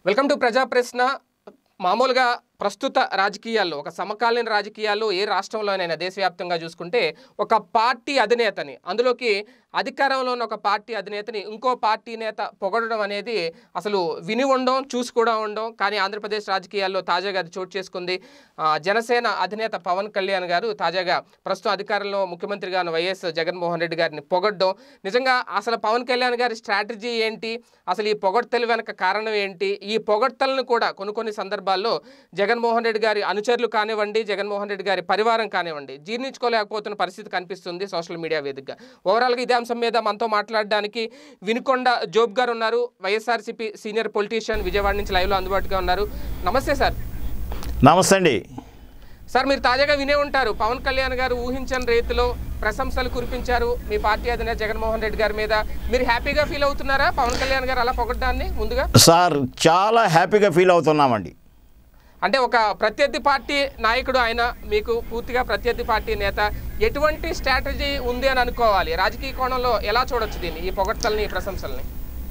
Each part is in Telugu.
వెల్కమ్ టు ప్రజా ప్రశ్న మామూలుగా ప్రస్తుత రాజకీయాల్లో ఒక సమకాలీన రాజకీయాల్లో ఏ రాష్ట్రంలోనైనా దేశవ్యాప్తంగా చూసుకుంటే ఒక పార్టీ అధినేతని అందులోకి అధికారంలో ఉన్న ఒక పార్టీ అధినేతని ఇంకో పార్టీ నేత పొగడడం అనేది అసలు విని ఉండం చూసి కూడా ఉండం కానీ ఆంధ్రప్రదేశ్ రాజకీయాల్లో తాజాగా అది చోటు చేసుకుంది ఆ, జనసేన అధినేత పవన్ కళ్యాణ్ గారు తాజాగా ప్రస్తుతం అధికారంలో ముఖ్యమంత్రిగా ఉన్న వైఎస్ జగన్మోహన్ రెడ్డి గారిని పొగడ్డం నిజంగా అసలు పవన్ కళ్యాణ్ గారి స్ట్రాటజీ ఏంటి అసలు ఈ పొగడ్తలు వెనక కారణం ఏంటి ఈ పొగడ్తలను కూడా కొన్ని కొన్ని సందర్భాల్లో జగన్మోహన్ రెడ్డి గారి అనుచరులు కానివ్వండి జగన్మోహన్ రెడ్డి గారి పరివారం కానివ్వండి జీర్ణించుకోలేకపోతున్న పరిస్థితి కనిపిస్తుంది సోషల్ మీడియా వేదికగా ఓవరాల్గా ఇదే అంశం మీద మనతో మాట్లాడడానికి వినుకొండ జోబ్ గారు ఉన్నారు వైఎస్ఆర్సీపీ సీనియర్ పొలిటీషియన్ విజయవాడ నుంచి లైవ్లో అందుబాటుగా ఉన్నారు నమస్తే సార్ నమస్తే అండి సార్ మీరు తాజాగా వినే ఉంటారు పవన్ కళ్యాణ్ గారు ఊహించని రీతిలో ప్రశంసలు కురిపించారు మీ పార్టీ అధినేత జగన్మోహన్ రెడ్డి గారి మీద మీరు హ్యాపీగా ఫీల్ అవుతున్నారా పవన్ కళ్యాణ్ గారు అలా పొగడ్డాన్ని ముందుగా సార్ చాలా హ్యాపీగా ఫీల్ అవుతున్నామండి అంటే ఒక ప్రత్యర్థి పార్టీ నాయకుడు ఆయన మీకు పూర్తిగా ప్రత్యర్థి పార్టీ నేత ఎటువంటి స్ట్రాటజీ ఉంది అని అనుకోవాలి రాజకీయ కోణంలో ఎలా చూడొచ్చు దీన్ని ఈ పొగడ్తల్ని ఈ ప్రశంసల్ని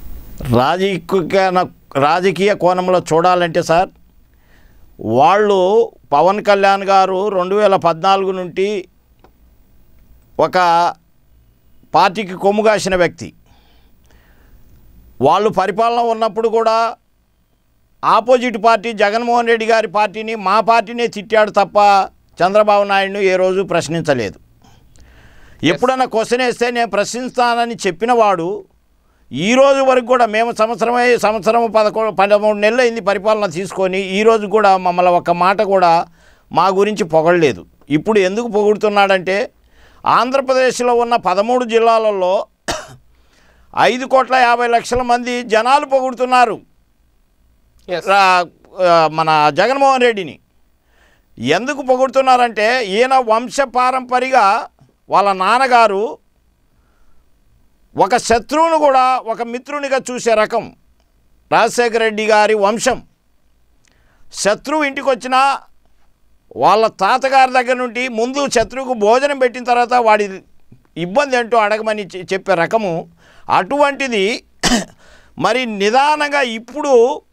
రాజకీయ రాజకీయ కోణంలో చూడాలంటే సార్ వాళ్ళు పవన్ కళ్యాణ్ గారు రెండు వేల పద్నాలుగు నుండి ఒక పార్టీకి కొమ్ము కాసిన వ్యక్తి వాళ్ళు పరిపాలన ఉన్నప్పుడు కూడా ఆపోజిట్ పార్టీ జగన్మోహన్ రెడ్డి గారి పార్టీని మా పార్టీనే తిట్టాడు తప్ప చంద్రబాబు నాయుడును ఏ రోజు ప్రశ్నించలేదు ఎప్పుడన్నా క్వశ్చన్ వేస్తే నేను ప్రశ్నిస్తానని చెప్పిన వాడు ఈ రోజు వరకు కూడా మేము సంవత్సరమై సంవత్సరం పదకొండు పదమూడు నెలలు అయింది పరిపాలన తీసుకొని ఈ రోజు కూడా మమ్మల్ని ఒక్క మాట కూడా మా గురించి పొగడలేదు ఇప్పుడు ఎందుకు పొగుడుతున్నాడంటే ఆంధ్రప్రదేశ్లో ఉన్న పదమూడు జిల్లాలలో ఐదు కోట్ల యాభై లక్షల మంది జనాలు పొగుడుతున్నారు ఎస్ రా- ఆ, మన జగన్మోహన్ రెడ్డిని ఎందుకు పొగుడుతున్నారంటే ఈయన వంశపారంపరిగా వాళ్ళ నాన్నగారు ఒక శత్రువును కూడా ఒక మిత్రునిగా చూసే రకం రాజశేఖర రెడ్డి గారి వంశం శత్రువు ఇంటికి వచ్చినా వాళ్ళ తాతగారి దగ్గర నుండి ముందు శత్రువుకు భోజనం పెట్టిన తర్వాత వాడి ఇబ్బంది ఏంటో అడగమని చె- చెప్పే రకము అటువంటిది మరి నిదానంగా ఇప్పుడు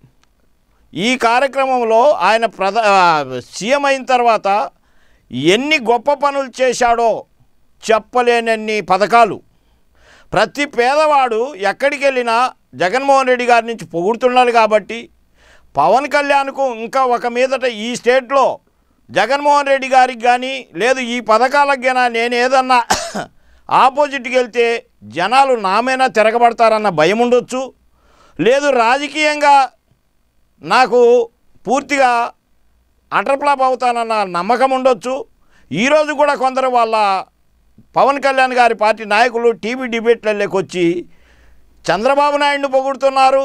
ఈ కార్యక్రమంలో ఆయన ప్రధా సీఎం అయిన తర్వాత ఎన్ని గొప్ప పనులు చేశాడో చెప్పలేనన్ని పథకాలు ప్రతి పేదవాడు ఎక్కడికి వెళ్ళినా జగన్మోహన్ రెడ్డి గారి నుంచి పొగుడుతున్నారు కాబట్టి పవన్ కళ్యాణ్కు ఇంకా ఒక మీదట ఈ స్టేట్లో జగన్మోహన్ రెడ్డి గారికి కానీ లేదు ఈ పథకాలకు కానీ నేను ఏదన్నా ఆపోజిట్కి వెళ్తే జనాలు నామైనా తిరగబడతారన్న భయం ఉండొచ్చు లేదు రాజకీయంగా నాకు పూర్తిగా అటర్ప్లాప్ అవుతానన్న నమ్మకం ఉండొచ్చు ఈరోజు కూడా కొందరు వాళ్ళ పవన్ కళ్యాణ్ గారి పార్టీ నాయకులు టీవీ డిబేట్లలోకి వచ్చి చంద్రబాబు నాయుడుని పొగుడుతున్నారు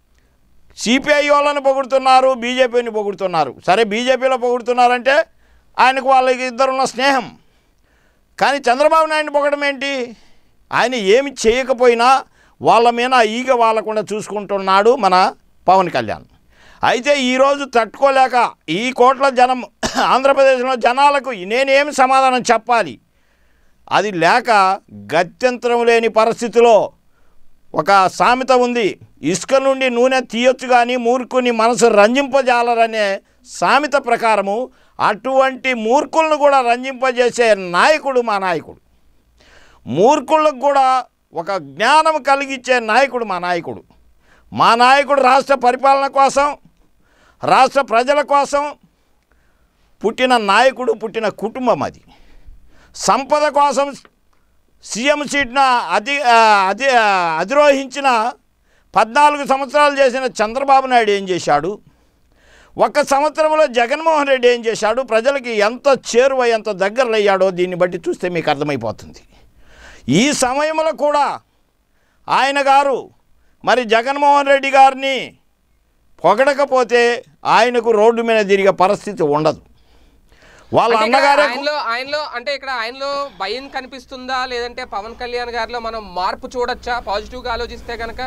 సిపిఐ వాళ్ళని పొగుడుతున్నారు బీజేపీని పొగుడుతున్నారు సరే బీజేపీలో పొగుడుతున్నారంటే ఆయనకు వాళ్ళకి ఇద్దరున్న స్నేహం కానీ చంద్రబాబు నాయుడిని పొగడం ఏంటి ఆయన ఏమి చేయకపోయినా వాళ్ళ మీద ఈగ వాళ్ళకుండా చూసుకుంటున్నాడు మన పవన్ కళ్యాణ్ అయితే ఈరోజు తట్టుకోలేక ఈ కోట్ల జనం ఆంధ్రప్రదేశ్లో జనాలకు నేనేమి సమాధానం చెప్పాలి అది లేక గత్యంతరం లేని పరిస్థితిలో ఒక సామెత ఉంది ఇసుక నుండి నూనె తీయొచ్చు కానీ మూర్ఖుని మనసు రంజింపజాలరనే సామెత ప్రకారము అటువంటి మూర్ఖులను కూడా రంజింపజేసే నాయకుడు మా నాయకుడు మూర్ఖులకు కూడా ఒక జ్ఞానం కలిగించే నాయకుడు మా నాయకుడు మా నాయకుడు రాష్ట్ర పరిపాలన కోసం రాష్ట్ర ప్రజల కోసం పుట్టిన నాయకుడు పుట్టిన కుటుంబం అది సంపద కోసం సీఎం సీట్న అధి ఆ, అధి ఆ, అధిరోహించిన పద్నాలుగు సంవత్సరాలు చేసిన చంద్రబాబు నాయుడు ఏం చేశాడు ఒక్క సంవత్సరంలో జగన్మోహన్ రెడ్డి ఏం చేశాడు ప్రజలకి ఎంత చేరువ ఎంత దగ్గరలో అయ్యాడో దీన్ని బట్టి చూస్తే మీకు అర్థమైపోతుంది ఈ సమయంలో కూడా ఆయన గారు మరి జగన్మోహన్ రెడ్డి గారిని పొగడకపోతే ఆయనకు రోడ్డు మీద తిరిగే పరిస్థితి ఉండదు వాళ్ళ అంటే ఇక్కడ అన్నగారే ఆయనలో ఆయనలో అంటే ఇక్కడ ఆయనలో భయం కనిపిస్తుందా లేదంటే పవన్ కళ్యాణ్ గారిలో మనం మార్పు చూడొచ్చా పాజిటివ్ గా ఆలోచిస్తే కనుక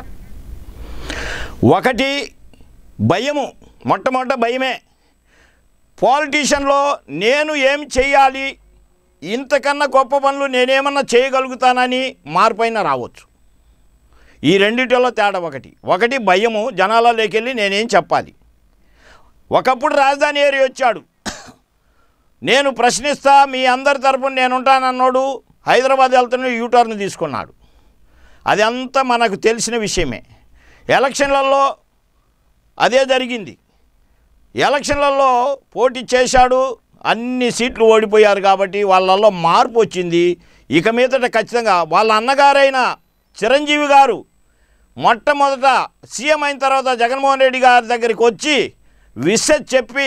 ఒకటి భయము మొట్టమొదట భయమే పాలిటీషియన్లో నేను ఏం చేయాలి ఇంతకన్నా గొప్ప పనులు నేనేమన్నా చేయగలుగుతానని మార్పైన రావచ్చు ఈ రెండిటిలో తేడా ఒకటి ఒకటి భయము జనాలలోకి వెళ్ళి నేనేం చెప్పాలి ఒకప్పుడు రాజధాని ఏరియా వచ్చాడు నేను ప్రశ్నిస్తా మీ అందరి తరపున నేను ఉంటానన్నాడు హైదరాబాద్ వెళ్తున్న యూటర్న్ తీసుకున్నాడు అది అంతా మనకు తెలిసిన విషయమే ఎలక్షన్లలో అదే జరిగింది ఎలక్షన్లలో పోటీ చేశాడు అన్ని సీట్లు ఓడిపోయారు కాబట్టి వాళ్ళల్లో మార్పు వచ్చింది ఇక మీదట ఖచ్చితంగా వాళ్ళ అన్నగారైన చిరంజీవి గారు మొట్టమొదట సీఎం అయిన తర్వాత జగన్మోహన్ రెడ్డి గారి దగ్గరికి వచ్చి విషెస్ చెప్పి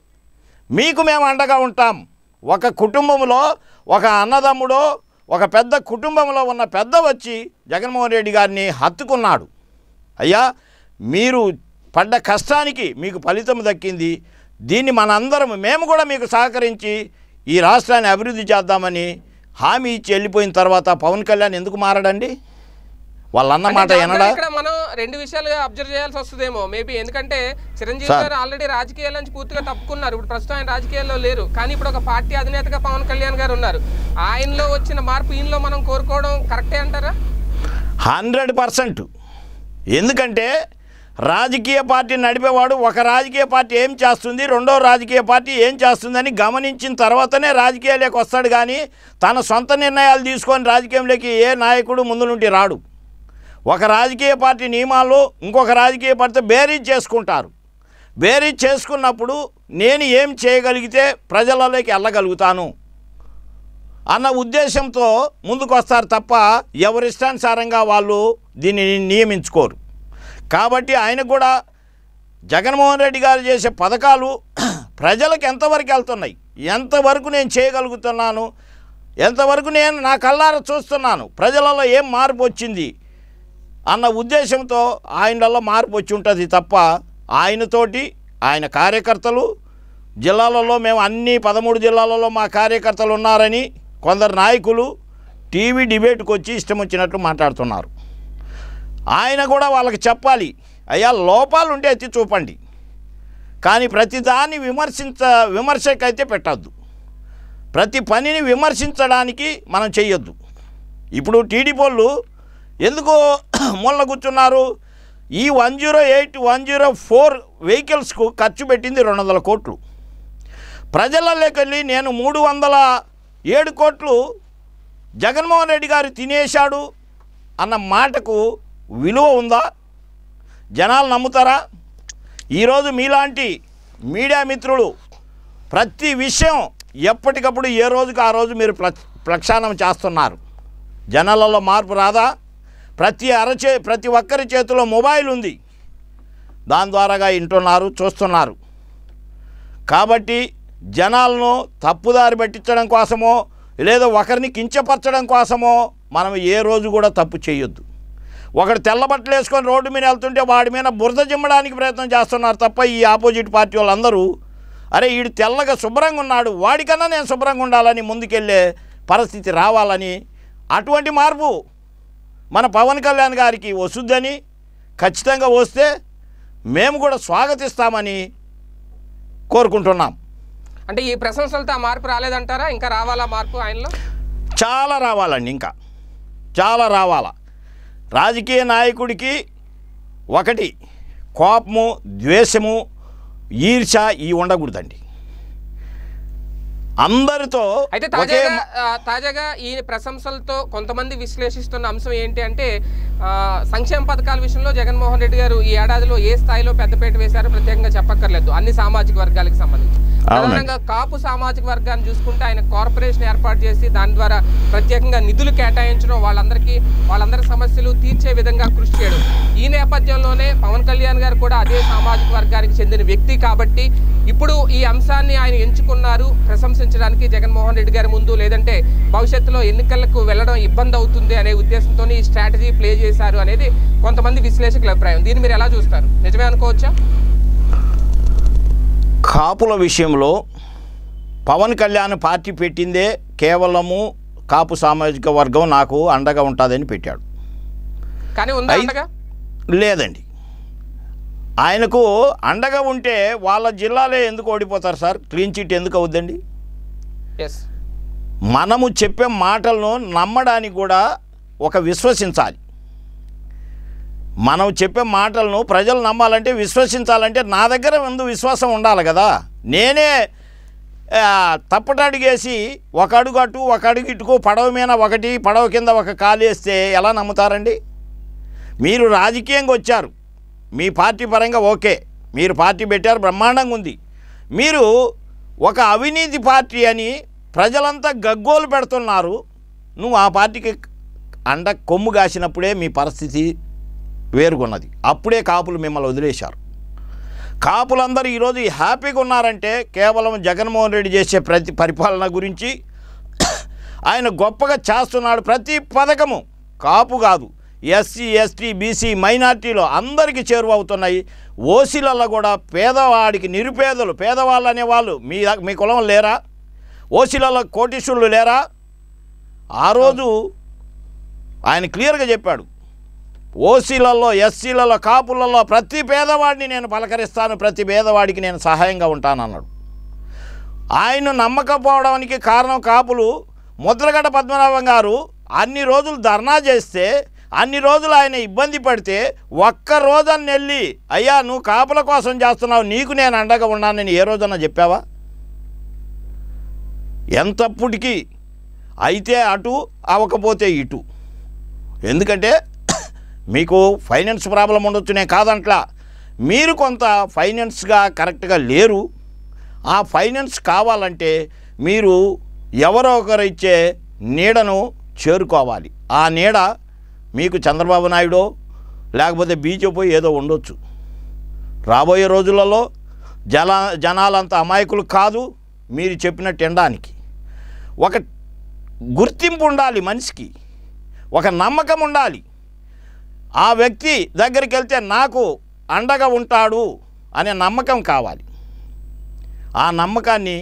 మీకు మేము అండగా ఉంటాం ఒక కుటుంబంలో ఒక అన్నదమ్ముడో ఒక పెద్ద కుటుంబంలో ఉన్న పెద్ద వచ్చి జగన్మోహన్ రెడ్డి గారిని హత్తుకున్నాడు అయ్యా మీరు పడ్డ కష్టానికి మీకు ఫలితం దక్కింది దీన్ని మనందరం మేము కూడా మీకు సహకరించి ఈ రాష్ట్రాన్ని అభివృద్ధి చేద్దామని హామీ ఇచ్చి వెళ్ళిపోయిన తర్వాత పవన్ కళ్యాణ్ ఎందుకు మారడండి వాళ్ళ అన్న మాట అంటే ఎనడా ఇక్కడ మనం రెండు విషయాలుగా అబ్జర్వ్ చేయాల్సి వస్తుందేమో మేబీ ఎందుకంటే చిరంజీవి సార్. గారు ఆల్రెడీ రాజకీయాల నుంచి పూర్తిగా తప్పుకున్నారు ఇప్పుడు ప్రస్తుతం ఆయన రాజకీయాల్లో లేరు కానీ ఇప్పుడు ఒక పార్టీ అధినేతగా పవన్ కళ్యాణ్ గారు ఉన్నారు ఆయనలో వచ్చిన మార్పు ఈయనలో మనం కోరుకోవడం కరెక్టే అంటారా హండ్రెడ్ పర్సెంట్ ఎందుకంటే రాజకీయ పార్టీ నడిపేవాడు ఒక రాజకీయ పార్టీ ఏం చేస్తుంది రెండో రాజకీయ పార్టీ ఏం చేస్తుందని గమనించిన తర్వాతనే రాజకీయాల్లోకి వస్తాడు కానీ తన సొంత నిర్ణయాలు తీసుకొని రాజకీయంలోకి ఏ నాయకుడు ముందు నుండి రాడు ఒక రాజకీయ పార్టీ నియమాలు ఇంకొక రాజకీయ పార్టీ బేరీజ్ చేసుకుంటారు బేరీజ్ చేసుకున్నప్పుడు నేను ఏం చేయగలిగితే ప్రజలలోకి వెళ్ళగలుగుతాను అన్న ఉద్దేశంతో ముందుకు వస్తారు తప్ప ఎవరిష్టానుసారంగా వాళ్ళు దీన్ని నియమించుకోరు కాబట్టి ఆయన కూడా జగన్మోహన్ రెడ్డి గారు చేసే పథకాలు ప్రజలకు ఎంతవరకు వెళ్తున్నాయి ఎంతవరకు నేను చేయగలుగుతున్నాను ఎంతవరకు నేను నా కళ్ళారా చూస్తున్నాను ప్రజలలో ఏం మార్పు వచ్చింది అన్న ఉద్దేశంతో ఆయనలో మార్పు వచ్చి ఉంటుంది తప్ప ఆయనతోటి ఆయన కార్యకర్తలు జిల్లాలలో మేము అన్ని పదమూడు జిల్లాలలో మా కార్యకర్తలు ఉన్నారని కొందరు నాయకులు టీవీ డిబేట్కి వచ్చి ఇష్టం వచ్చినట్లు మాట్లాడుతున్నారు ఆయన కూడా వాళ్ళకి చెప్పాలి అయ్యా లోపాలు ఉంటే ఎత్తి చూపండి కానీ ప్రతిదాన్ని విమర్శించ విమర్శకైతే పెట్టద్దు ప్రతి పనిని విమర్శించడానికి మనం చెయ్యొద్దు ఇప్పుడు టీడీపీ వాళ్ళు ఎందుకు మొన్న కూర్చున్నారు ఈ one zero eight one zero four వెహికల్స్కు ఖర్చు పెట్టింది రెండు వందల కోట్లు ప్రజలలోకి వెళ్ళి నేను మూడు వందల ఏడు కోట్లు జగన్మోహన్ రెడ్డి గారు తినేశాడు అన్న మాటకు విలువ ఉందా జనాలు నమ్ముతారా ఈరోజు మీలాంటి మీడియా మిత్రులు ప్రతి విషయం ఎప్పటికప్పుడు ఏ రోజుకి ఆ రోజు మీరు ప్ర ప్రక్షాళన చేస్తున్నారు జనాలలో మార్పు రాదా ప్రతి అరచే ప్రతి ఒక్కరి చేతిలో మొబైల్ ఉంది దాని ద్వారాగా వింటున్నారు చూస్తున్నారు కాబట్టి జనాలను తప్పుదారి పట్టించడం కోసమో లేదా ఒకరిని కించపరచడం కోసమో మనం ఏ రోజు కూడా తప్పు చేయొద్దు ఒకడు తెల్ల బట్టలు వేసుకొని రోడ్డు మీద వెళ్తుంటే వాడి మీద బురద జిమ్మడానికి ప్రయత్నం చేస్తున్నారు తప్ప ఈ ఆపోజిట్ పార్టీ వాళ్ళందరూ అరే వీడు తెల్లగా శుభ్రంగా ఉన్నాడు వాడికన్నా నేను శుభ్రంగా ఉండాలని ముందుకెళ్ళే పరిస్థితి రావాలని అటువంటి మార్పు మన పవన్ కళ్యాణ్ గారికి వస్తుందని ఖచ్చితంగా వస్తే మేము కూడా స్వాగతిస్తామని కోరుకుంటున్నాం అంటే ఈ ప్రశంసలతో ఆ మార్పు రాలేదంటారా ఇంకా రావాలా మార్పు ఆయనలో చాలా రావాలండి ఇంకా చాలా రావాలా రాజకీయ నాయకుడికి ఒకటి కోపము ద్వేషము ఈర్ష ఈ ఉండకూడదండి అందరితో అయితే ఒకే తాజాగా మ- ఆ, తాజాగా ఈ ప్రశంసలతో కొంతమంది విశ్లేషిస్తున్న అంశం ఏంటి అంటే ఆ, సంక్షేమ పథకాల విషయంలో జగన్మోహన్ రెడ్డి గారు ఈ ఏడాదిలో ఏ స్థాయిలో పెద్దపీట వేశారో ప్రత్యేకంగా చెప్పక్కర్లేదు అన్ని సామాజిక వర్గాలకు సంబంధించి ప్రధానంగా కాపు సామాజిక వర్గాన్ని చూసుకుంటే ఆయన కార్పొరేషన్ ఏర్పాటు చేసి దాని ద్వారా ప్రత్యేకంగా నిధులు కేటాయించడం వాళ్ళందరికీ వాళ్ళందరి సమస్యలు తీర్చే విధంగా కృషి చేయడం ఈ నేపథ్యంలోనే పవన్ కళ్యాణ్ గారు కూడా అదే సామాజిక వర్గానికి చెందిన వ్యక్తి కాబట్టి ఇప్పుడు ఈ అంశాన్ని ఆయన ఎంచుకున్నారు ప్రశంసించడానికి జగన్మోహన్ రెడ్డి గారి ముందు లేదంటే భవిష్యత్తులో ఎన్నికలకు వెళ్ళడం ఇబ్బంది అవుతుంది అనే ఉద్దేశంతో ఈ స్ట్రాటజీ ప్లే చేశారు అనేది కొంతమంది విశ్లేషకుల అభిప్రాయం దీన్ని మీరు ఎలా చూస్తారు నిజమే అనుకోవచ్చా కాపుల విషయంలో పవన్ కళ్యాణ్ పార్టీ పెట్టిందే కేవలము కాపు సామాజిక వర్గం నాకు అండగా ఉంటుందని పెట్టాడు కానీ ఉందా అయి- అండగా లేదండి ఆయనకు అండగా ఉంటే వాళ్ళ జిల్లాలే ఎందుకు ఓడిపోతారు సార్ క్లీన్ చిట్ ఎందుకు అవుద్దండి ఎస్ మనము చెప్పే మాటలను నమ్మడానికి కూడా ఒక విశ్వసించాలి మనం చెప్పే మాటలను ప్రజలు నమ్మాలంటే విశ్వసించాలంటే నా దగ్గర ముందు విశ్వాసం ఉండాలి కదా నేనే ఆ, తప్పటడుగేసి ఒక అడుగు అటు ఒక అడుగు ఇటుకు పడవ మీద ఒకటి పడవ కింద ఒక కాలు వేస్తే ఎలా నమ్ముతారండి మీరు రాజకీయంగా వచ్చారు మీ పార్టీ పరంగా ఓకే మీరు పార్టీ పెట్టారు బ్రహ్మాండంగా ఉంది మీరు ఒక అవినీతి పార్టీ అని ప్రజలంతా గగ్గోలు పెడుతున్నారు నువ్వు ఆ పార్టీకి అండ కొమ్ము కాసినప్పుడే మీ పరిస్థితి వేరుగున్నది అప్పుడే కాపులు మిమ్మల్ని వదిలేశారు కాపులందరూ ఈరోజు హ్యాపీగా ఉన్నారంటే కేవలం జగన్మోహన్ రెడ్డి చేసే ప్రతి పరిపాలన గురించి ఆయన గొప్పగా చేస్తున్నాడు ప్రతి పథకము కాపు కాదు ఎస్సీ ఎస్టీ బీసీ మైనార్టీలో అందరికీ చేరువవుతున్నాయి ఓసీలలో కూడా పేదవాడికి నిరుపేదలు పేదవాళ్ళు అనేవాళ్ళు మీ దా- మీ కులం లేరా ఓసీలలో కోటీశ్వరులు లేరా ఆ రోజు ఆయన క్లియర్గా చెప్పాడు ఓసీలలో ఎస్సీలలో కాపులలో ప్రతి పేదవాడిని నేను పలకరిస్తాను ప్రతి పేదవాడికి నేను సహాయంగా ఉంటానన్నాడు ఆయన నమ్మకపోవడానికి కారణం కాపులు ముద్రగడ పద్మనాభం గారు అన్ని రోజులు ధర్నా చేస్తే అన్ని రోజులు ఆయన ఇబ్బంది పడితే ఒక్క రోజని వెళ్ళి అయ్యా నువ్వు కాపుల కోసం చేస్తున్నావు నీకు నేను అండగా ఉన్నానని ఏ రోజన్నా చెప్పావా ఎంతప్పటికీ అయితే అటు అవ్వకపోతే ఇటు ఎందుకంటే మీకు ఫైనాన్స్ ప్రాబ్లం ఉండొచ్చు నేను కాదంట్లా మీరు కొంత ఫైనాన్స్గా కరెక్ట్గా లేరు ఆ ఫైనాన్స్ కావాలంటే మీరు ఎవరో ఒకరు ఇచ్చే నీడను చేరుకోవాలి ఆ నీడ మీకు చంద్రబాబు నాయుడు లేకపోతే బీజేపీ ఏదో ఉండొచ్చు రాబోయే రోజులలో జల జనాలంతా అమాయకులు కాదు మీరు చెప్పినట్టు ఎండానికి ఒక గుర్తింపు ఉండాలి మనిషికి ఒక నమ్మకం ఉండాలి ఆ వ్యక్తి దగ్గరికి వెళ్తే నాకు అండగా ఉంటాడు అనే నమ్మకం కావాలి ఆ నమ్మకాన్ని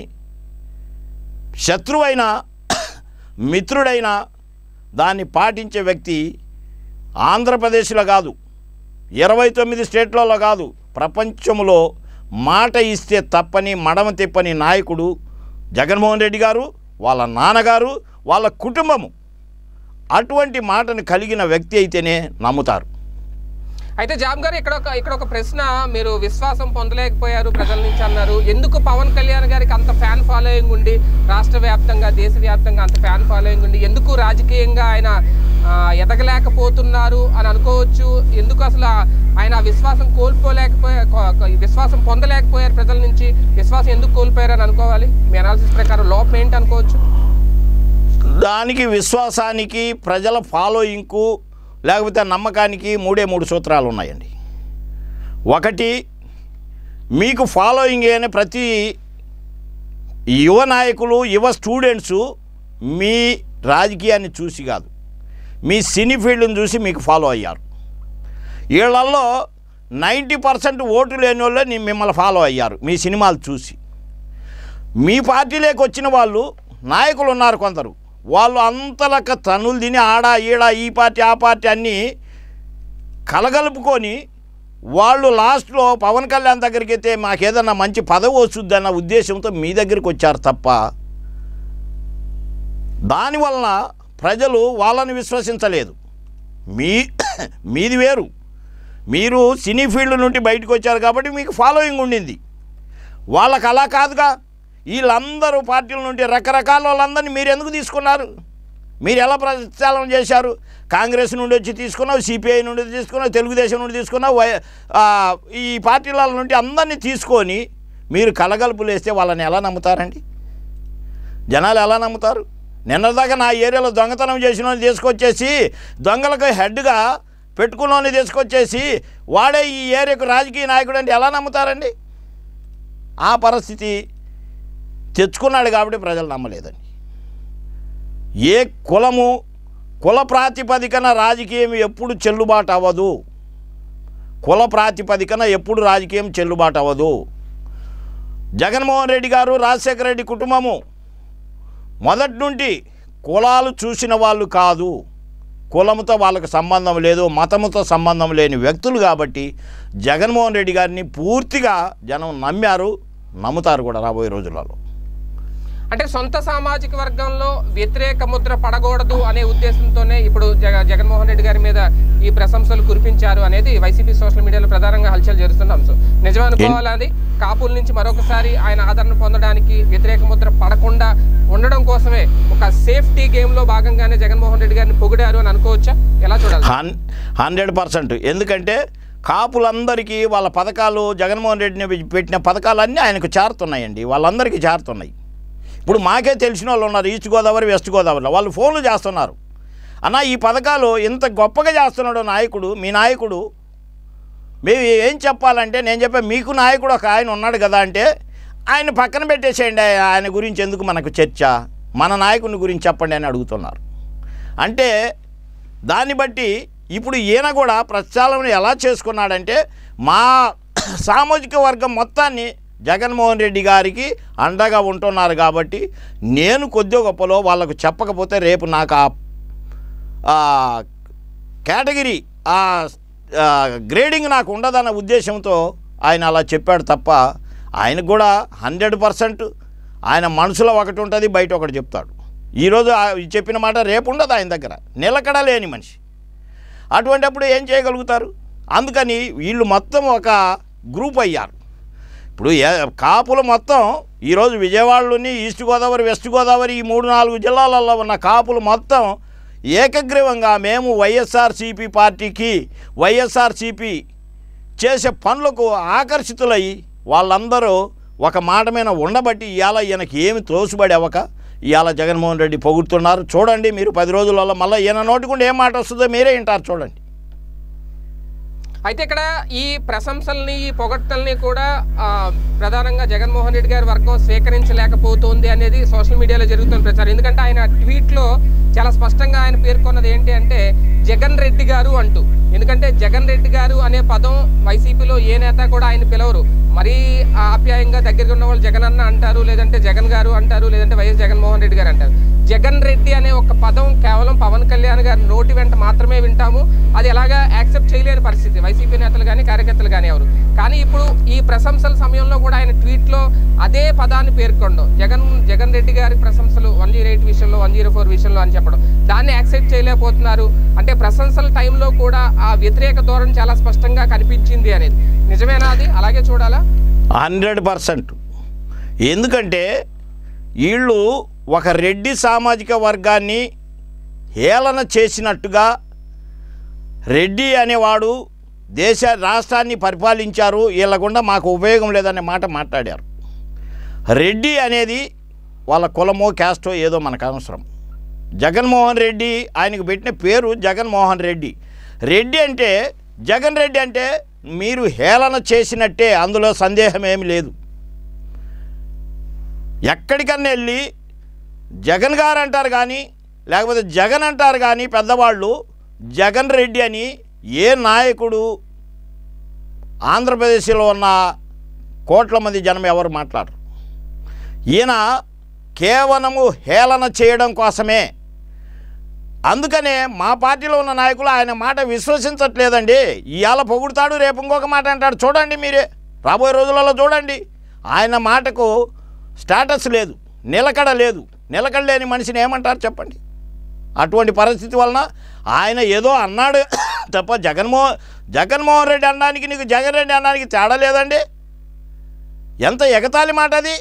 శత్రువైన మిత్రుడైన దాన్ని పాటించే వ్యక్తి ఆంధ్రప్రదేశ్లో కాదు ఇరవై తొమ్మిది స్టేట్లలో కాదు ప్రపంచంలో మాట ఇస్తే తప్పని మడమ తిప్పని నాయకుడు జగన్మోహన్ రెడ్డి గారు వాళ్ళ నాన్నగారు వాళ్ళ కుటుంబము అటువంటి మాటను కలిగిన వ్యక్తి అయితేనే నమ్ముతారు అయితే జాబ్ గారు ఇక్కడ ఒక ఇక్కడ ఒక ప్రశ్న మీరు విశ్వాసం పొందలేకపోయారు ప్రజల నుంచి అన్నారు ఎందుకు పవన్ కళ్యాణ్ గారికి అంత ఫ్యాన్ ఫాలోయింగ్ ఉండి రాష్ట్ర వ్యాప్తంగా దేశవ్యాప్తంగా అంత ఫ్యాన్ ఫాలోయింగ్ ఉండి ఎందుకు రాజకీయంగా ఆయన ఆ, ఎదగలేకపోతున్నారు అని అనుకోవచ్చు ఎందుకు అసలు ఆ- ఆయన ఆ విశ్వాసం కోల్పోలేకపోయారు విశ్వాసం పొందలేకపోయారు ప్రజల నుంచి విశ్వాసం ఎందుకు కోల్పోయారు అని అనుకోవాలి మీ అనాలిసిస్ ప్రకారం లోపం ఏంటి అనుకోవచ్చు దానికి విశ్వాసానికి ప్రజల ఫాలోయింగ్కు లేకపోతే నమ్మకానికి మూడే మూడు సూత్రాలు ఉన్నాయండి ఒకటి మీకు ఫాలోయింగ్ అయిన ప్రతి యువ నాయకులు యువ స్టూడెంట్స్ మీ రాజకీయాన్ని చూసి కాదు మీ సినీ ఫీల్డ్ని చూసి మీకు ఫాలో అయ్యారు వీళ్ళల్లో నైంటీ పర్సెంట్ ఓటు లేని వాళ్ళే నీ- మిమ్మల్ని ఫాలో అయ్యారు మీ సినిమాలు చూసి మీ పార్టీలోకి వచ్చిన వాళ్ళు నాయకులు ఉన్నారు కొందరు వాళ్ళు అంతలక తనులు తిని ఆడ ఈడ ఈ పార్టీ ఆ పార్టీ అన్నీ కలగలుపుకొని వాళ్ళు లాస్ట్లో పవన్ కళ్యాణ్ దగ్గరికి అయితే మాకేదన్నా మంచి పదవి వస్తుందన్న ఉద్దేశంతో మీ దగ్గరికి వచ్చారు తప్ప దానివలన ప్రజలు వాళ్ళని విశ్వసించలేదు మీ మీది వేరు మీరు సినీ ఫీల్డ్ నుండి బయటకు వచ్చారు కాబట్టి మీకు ఫాలోయింగ్ ఉండింది వాళ్ళకి అలా కాదుగా వీళ్ళందరూ పార్టీల నుండి రకరకాల వాళ్ళందరినీ మీరు ఎందుకు తీసుకున్నారు మీరు ఎలా ప్రచారం చేశారు కాంగ్రెస్ నుండి వచ్చి తీసుకున్నావు సిపిఐ నుండి తీసుకున్నావు తెలుగుదేశం నుండి తీసుకున్నావు వై ఆ, ఈ పార్టీల నుండి అందరినీ తీసుకొని మీరు కలగలుపులు వేస్తే వాళ్ళని ఎలా నమ్ముతారండి జనాలు ఎలా నమ్ముతారు నిన్నదాకా నా ఏరియాలో దొంగతనం చేసిన వాడిని తీసుకొచ్చేసి దొంగలకు హెడ్గా పెట్టుకున్నోని తీసుకొచ్చేసి వాడే ఈ ఏరియాకు రాజకీయ నాయకుడు అంటే ఎలా నమ్ముతారండి ఆ పరిస్థితి తెచ్చుకున్నాడు కాబట్టి ప్రజలు నమ్మలేదండి ఏ కులము కుల ప్రాతిపదికన రాజకీయం ఎప్పుడు చెల్లుబాటు అవ్వదు కుల ప్రాతిపదికన ఎప్పుడు రాజకీయం చెల్లుబాటు అవ్వదు జగన్మోహన్ రెడ్డి గారు రాజశేఖర రెడ్డి కుటుంబము మొదటి నుండి కులాలు చూసిన వాళ్ళు కాదు కులముతో వాళ్ళకి సంబంధం లేదు మతముతో సంబంధం లేని వ్యక్తులు కాబట్టి జగన్మోహన్ రెడ్డి గారిని పూర్తిగా జనం నమ్మారు నమ్ముతారు కూడా రాబోయే రోజులలో అంటే సొంత సామాజిక వర్గంలో వ్యతిరేక ముద్ర పడకూడదు అనే ఉద్దేశంతోనే ఇప్పుడు జగ జగన్మోహన్ రెడ్డి గారి మీద ఈ ప్రశంసలు కురిపించారు అనేది వైసీపీ సోషల్ మీడియాలో ప్రధానంగా హల్చల్ జరుగుతున్న అంశం నిజం అనుకోవాలి అది కాపుల నుంచి మరొకసారి ఆయన ఆదరణ పొందడానికి వ్యతిరేక ముద్ర పడకుండా ఉండడం కోసమే ఒక సేఫ్టీ గేమ్ లో భాగంగానే జగన్మోహన్ రెడ్డి గారిని పొగిడారు అని అనుకోవచ్చా ఎలా చూడాలి హన్ హండ్రెడ్ పర్సెంట్ ఎందుకంటే కాపులందరికీ వాళ్ళ పథకాలు జగన్మోహన్ రెడ్డిని పెట్టిన పథకాలన్నీ ఆయనకు చేరుతున్నాయండి వాళ్ళందరికీ చేరుతున్నాయి ఇప్పుడు మాకే తెలిసిన వాళ్ళు ఉన్నారు ఈస్ట్ గోదావరి వెస్ట్ గోదావరిలో వాళ్ళు ఫోన్లు చేస్తున్నారు అన్న ఈ పథకాలు ఇంత గొప్పగా చేస్తున్నాడు నాయకుడు మీ నాయకుడు మేము ఏం చెప్పాలంటే నేను చెప్పా మీకు నాయకుడు ఒక ఆయన ఉన్నాడు కదా అంటే ఆయన పక్కన పెట్టేసేయండి ఆయన గురించి ఎందుకు మనకు చర్చ మన నాయకుని గురించి చెప్పండి అని అడుగుతున్నారు అంటే దాన్ని బట్టి ఇప్పుడు ఈయన కూడా ప్రచారం ఎలా చేసుకున్నాడంటే మా సామాజిక వర్గం మొత్తాన్ని జగన్మోహన్ రెడ్డి గారికి అండగా ఉంటున్నారు కాబట్టి నేను కొద్ది గొప్పలో వాళ్ళకు చెప్పకపోతే రేపు నాకు ఆ ఆ కేటగిరీ ఆ ఆ గ్రేడింగ్ నాకు ఉండదన్న ఉద్దేశంతో ఆయన అలా చెప్పాడు తప్ప ఆయనకు కూడా హండ్రెడ్ పర్సెంట్ ఆయన మనసులో ఒకటి ఉంటుంది బయట ఒకటి చెప్తాడు ఈరోజు ఆ- చెప్పిన మాట రేపు ఉండదు ఆయన దగ్గర నిలకడ లేని మనిషి అటువంటప్పుడు ఏం చేయగలుగుతారు అందుకని వీళ్ళు మొత్తం ఒక గ్రూప్ అయ్యారు ఇప్పుడు ఏ- కాపులు మొత్తం ఈరోజు విజయవాడలోని ఈస్ట్ గోదావరి వెస్ట్ గోదావరి ఈ మూడు నాలుగు జిల్లాలలో ఉన్న కాపులు మొత్తం ఏకగ్రీవంగా మేము వైఎస్ఆర్సీపీ పార్టీకి వైఎస్ఆర్సీపీ చేసే పనులకు ఆకర్షితులై వాళ్ళందరూ ఒక మాట మీద ఉండబట్టి ఇవాళ ఈయనకి ఏమి తోసుబడి అవ్వక ఇవాళ జగన్మోహన్ రెడ్డి పొగుడుతున్నారు చూడండి మీరు పది రోజులలో మళ్ళీ ఈయన నోటికుండా ఏం మాట వస్తుందో మీరే వింటారు చూడండి అయితే ఇక్కడ ఈ ప్రశంసల్ని ఈ పొగడ్తల్ని కూడా ఆ, ప్రధానంగా జగన్మోహన్ రెడ్డి గారి వర్గం స్వీకరించలేకపోతుంది అనేది సోషల్ మీడియాలో జరుగుతున్న ప్రచారం ఎందుకంటే ఆయన ట్వీట్లో చాలా స్పష్టంగా ఆయన పేర్కొన్నది ఏంటి అంటే జగన్ రెడ్డి గారు అంటూ ఎందుకంటే జగన్ రెడ్డి గారు అనే పదం వైసీపీలో ఏ నేత కూడా ఆయన పిలవరు మరీ ఆప్యాయంగా దగ్గరగా ఉన్న వాళ్ళు జగన్ అన్న అంటారు లేదంటే జగన్ గారు అంటారు లేదంటే వైఎస్ జగన్మోహన్ రెడ్డి గారు అంటారు జగన్ రెడ్డి అనే ఒక పదం కేవలం పవన్ కళ్యాణ్ గారి నోటి వెంట మాత్రమే వింటాము అది ఎలాగా యాక్సెప్ట్ చేయలేని పరిస్థితి వైసీపీ నేతలు కానీ కార్యకర్తలు కానీ ఎవరు కానీ ఇప్పుడు ఈ ప్రశంసల సమయంలో కూడా ఆయన ట్వీట్లో అదే పదాన్ని పేర్కొనడం జగన్ జగన్ రెడ్డి గారి ప్రశంసలు వన్ జీరో ఎయిట్ విషయంలో వన్ జీరో ఫోర్ విషయంలో అని చెప్పడం దాన్ని యాక్సెప్ట్ చేయలేకపోతున్నారు అంటే ప్రశంసల టైంలో కూడా ఆ వ్యతిరేక ధోరణి చాలా స్పష్టంగా కనిపించింది అనేది నిజమేనా అది అలాగే చూడాలా హండ్రెడ్ పర్సెంట్ ఎందుకంటే వీళ్ళు ఒక రెడ్డి సామాజిక వర్గాన్ని హేళన చేసినట్టుగా రెడ్డి అనేవాడు దేశ రాష్ట్రాన్ని పరిపాలించారు వీళ్ళ గుండా మాకు ఉపయోగం లేదనే మాట మాట్లాడారు రెడ్డి అనేది వాళ్ళ కులమో క్యాస్టో ఏదో మనకు అవసరం జగన్మోహన్ రెడ్డి ఆయనకు పెట్టిన పేరు జగన్మోహన్ రెడ్డి రెడ్డి అంటే జగన్ రెడ్డి అంటే మీరు హేళన చేసినట్టే అందులో సందేహం ఏమి లేదు ఎక్కడికన్నా వెళ్ళి జగన్ గారు అంటారు కానీ లేకపోతే జగన్ అంటారు కానీ పెద్దవాళ్ళు జగన్ రెడ్డి అని ఏ నాయకుడు ఆంధ్రప్రదేశ్లో ఉన్న కోట్ల మంది జనం ఎవరు మాట్లాడరు ఈయన కేవలము హేళన చేయడం కోసమే అందుకనే మా పార్టీలో ఉన్న నాయకులు ఆయన మాట విశ్వసించట్లేదండి ఇవాళ పొగుడుతాడు రేపు ఇంకొక మాట అంటాడు చూడండి మీరే రాబోయే రోజులలో చూడండి ఆయన మాటకు స్టేటస్ లేదు నిలకడ లేదు నిలకడ లేని మనిషిని ఏమంటారు చెప్పండి అటువంటి పరిస్థితి వలన ఆయన ఏదో అన్నాడు తప్ప జగన్మో జగన్మోహన్ రెడ్డి అనడానికి నీకు జగన్ రెడ్డి అనడానికి తేడా లేదండి ఎంత ఎగతాళి మాట అది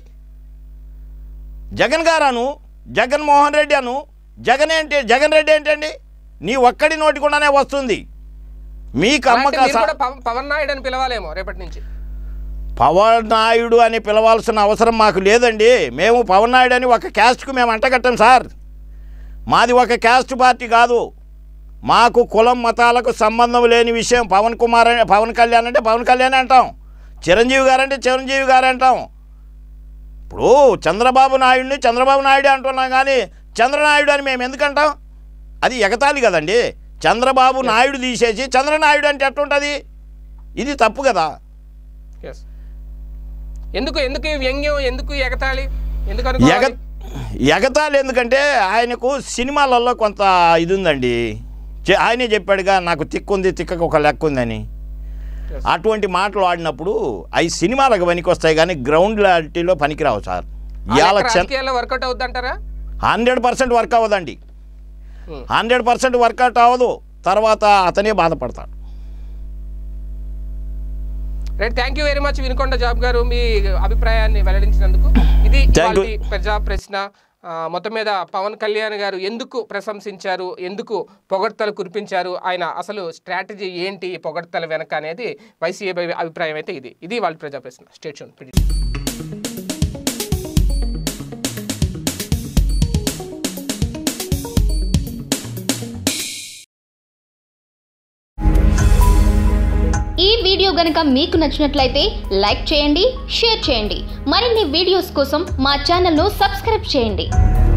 జగన్ గారను జగన్మోహన్ రెడ్డి అను జగన్ ఏంటి జగన్ రెడ్డి ఏంటండి నీ ఒక్కడి నోటికుండానే వస్తుంది మీకు అలాంటి అమ్మక మీరు కూడా పవ- పవన్ నాయుడు అని పిలవాలేమో రేపటి నుంచి పవన్ నాయుడు అని పిలవాల్సిన అవసరం మాకు లేదండి మేము పవన్ నాయుడు అని ఒక క్యాస్ట్కు మేము అంటగట్టాం సార్ మాది ఒక క్యాస్ట్ పార్టీ కాదు మాకు కులం మతాలకు సంబంధం లేని విషయం పవన్ కుమార్ అని పవన్ కళ్యాణ్ అంటే పవన్ కళ్యాణ్ అంటాం చిరంజీవి గారు అంటే చిరంజీవి గారు అంటాం ఇప్పుడు చంద్రబాబు నాయుడిని చంద్రబాబు నాయుడు అంటున్నాం కానీ చంద్రనాయుడు అని మేము ఎందుకంటాం అది ఎగతాళి కదండి చంద్రబాబు నాయుడు తీసేసి చంద్రనాయుడు అంటే ఎట్టుంటుంది ఇది తప్పు కదా ఎస్ ఎందుకు ఎందుకు ఈ వ్యంగ్యం ఎందుకు ఈ ఎగతాళి ఎందుకు ఎగ అనుకోవాలి ఎగతాళి ఎందుకంటే ఆయనకు సినిమాలలో కొంత ఇది ఉందండి చె- ఆయనే చెప్పాడుగా నాకు తిక్కుంది తిక్కకు ఒక లెక్క ఉందని Yes. అటువంటి మాటలు ఆడినప్పుడు అవి సినిమాలకు పనికి వస్తాయి కానీ గ్రౌండ్ రియాలిటీలో పనికిరావు సార్ ఆ ఇవాళ లెక్క చంద్ర రాజకీయాల్లో వర్కౌట్ అవుద్దంటారా హండ్రెడ్ పర్సెంట్ వర్క్ అవ్వదండి ఉమ్. హండ్రెడ్ పర్సెంట్ వర్కౌట్ అవ్వదు తర్వాత అతనే బాధపడతాడు right thank you very much Vinukonda జాబ్ గారు మీ అభిప్రాయాన్ని వెల్లడించినందుకు ఇది Thank you. ఇవాల్టి ప్రజా ప్రశ్న ఆ, మొత్తం మీద పవన్ కళ్యాణ్ గారు ఎందుకు ప్రశంసించారు ఎందుకు పొగడ్తలు కురిపించారు ఆయన అసలు స్ట్రాటజీ ఏంటి ఈ పొగడ్తల వెనక అనేది వైసీఏ అభిప్రాయం అయితే ఇది ఇది వాళ్ళ ప్రజా ప్రశ్న స్టేషన్ ఈ వీడియో గనుక మీకు నచ్చినట్లయితే లైక్ చేయండి షేర్ చేయండి మరిన్ని వీడియోస్ కోసం మా ఛానల్ను సబ్స్క్రైబ్ చేయండి